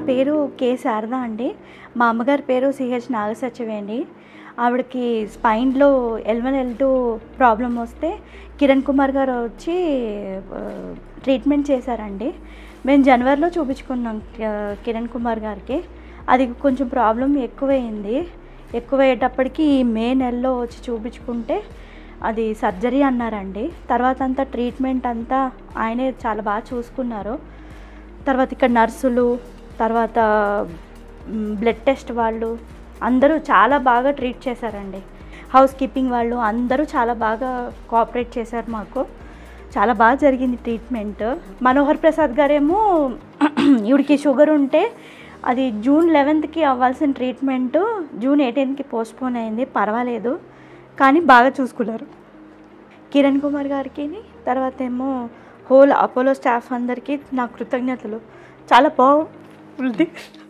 పేరు కే శారద అండి మా అమ్మగారి పేరు సిహెచ్ నాగసత్యవి అండి ఆవిడకి స్పైన్లో L one L two problem వస్తే కిరణ్ కుమార్ గారు వచ్చి ఆ, ట్రీట్మెంట్ చేశారండి మేము జనవరిలో చూపించుకున్నాం ఆ, కిరణ్ కుమార్ గారికి అది కొంచెం ప్రాబ్లం ఎక్కువైంది ఎక్కువయ్యేటప్పటికి ఈ మే నెలలో వచ్చి చూపించుకుంటే అది సర్జరీ అన్నారండి తర్వాత అంతా ట్రీట్మెంట్ అంతా ఆయనే చాలా బాగా చూసుకున్నారు తర్వాత ఇక్కడ నర్సులు తర్వాత మ్, బ్లడ్ టెస్ట్ వాళ్ళు అందరూ చాలా బాగా ట్రీట్ చేశారండి హౌస్ కీపింగ్ వాళ్ళు అందరూ చాలా బాగా కోఆపరేట్ చేశారు మాకు చాలా బాగా జరిగింది ట్రీట్మెంట్ మనోహర్ ప్రసాద్ గారేమో ఈవిడికి షుగర్ ఉంటే అది జూన్ లెవెన్త్కి అవ్వాల్సిన ట్రీట్మెంట్ జూన్ ఎయిటీన్త్కి పోస్ట్పోన్ అయింది పర్వాలేదు కానీ బాగా చూసుకున్నారు కిరణ్ కుమార్ గారికి తర్వాత ఏమో హోల్ అపోలో స్టాఫ్ అందరికీ నా కృతజ్ఞతలు చాలా బాగుంది